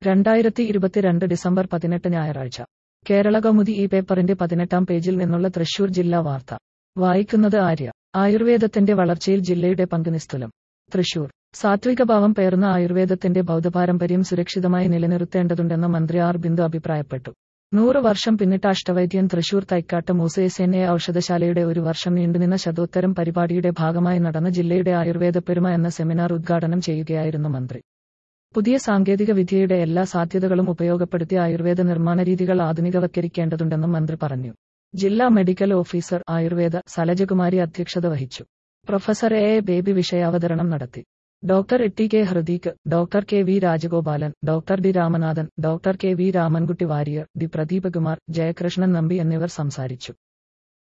രണ്ടായിരത്തി ഇരുപത്തിരണ്ട് ഡിസംബർ പതിനെട്ട് ഞായറാഴ്ച കേരള കൗമുദി ഈ പേപ്പറിന്റെ പതിനെട്ടാം പേജിൽ നിന്നുള്ള തൃശൂർ ജില്ലാ വാർത്ത വായിക്കുന്നത് ആര്യ ആയുർവേദത്തിന്റെ വളർച്ചയിൽ ജില്ലയുടെ പങ്ക് നിസ്തുലം തൃശൂർ സാത്വികഭാവം പേർന്ന ആയുർവേദത്തിന്റെ ബൗദ്ധപാരമ്പര്യം സുരക്ഷിതമായി നിലനിർത്തേണ്ടതുണ്ടെന്ന് മന്ത്രി ആർ ബിന്ദു അഭിപ്രായപ്പെട്ടു നൂറ് വർഷം പിന്നിട്ട അഷ്ടവൈദ്യൻ തൃശൂർ തൈക്കാട്ട് മൂസേസേനെ ഔഷധശാലയുടെ ഒരു വർഷം നീണ്ടുനിന്ന ശതോത്തരം പരിപാടിയുടെ ഭാഗമായി നടന്ന ജില്ലയുടെ ആയുർവേദ പെരുമ എന്ന സെമിനാർ ഉദ്ഘാടനം ചെയ്യുകയായിരുന്നു മന്ത്രി പുതിയ സാങ്കേതിക വിദ്യയുടെ എല്ലാ സാധ്യതകളും ഉപയോഗപ്പെടുത്തി ആയുർവേദ നിർമ്മാണ രീതികൾ ആധുനികവൽക്കരിക്കേണ്ടതുണ്ടെന്നും മന്ത്രി പറഞ്ഞു ജില്ലാ മെഡിക്കൽ ഓഫീസർ ആയുർവേദ സലജകുമാരി അധ്യക്ഷത വഹിച്ചു പ്രൊഫസർ എ എ ബേബി വിഷയാവതരണം നടത്തി doctor T K Hrideek doctor K V Rajagopalan doctor D Ramanathan doctor K V Ramankutty Warrier D Pradeepakumar Jayakrishnan Nambi എന്നിവർ സംസാരിച്ചു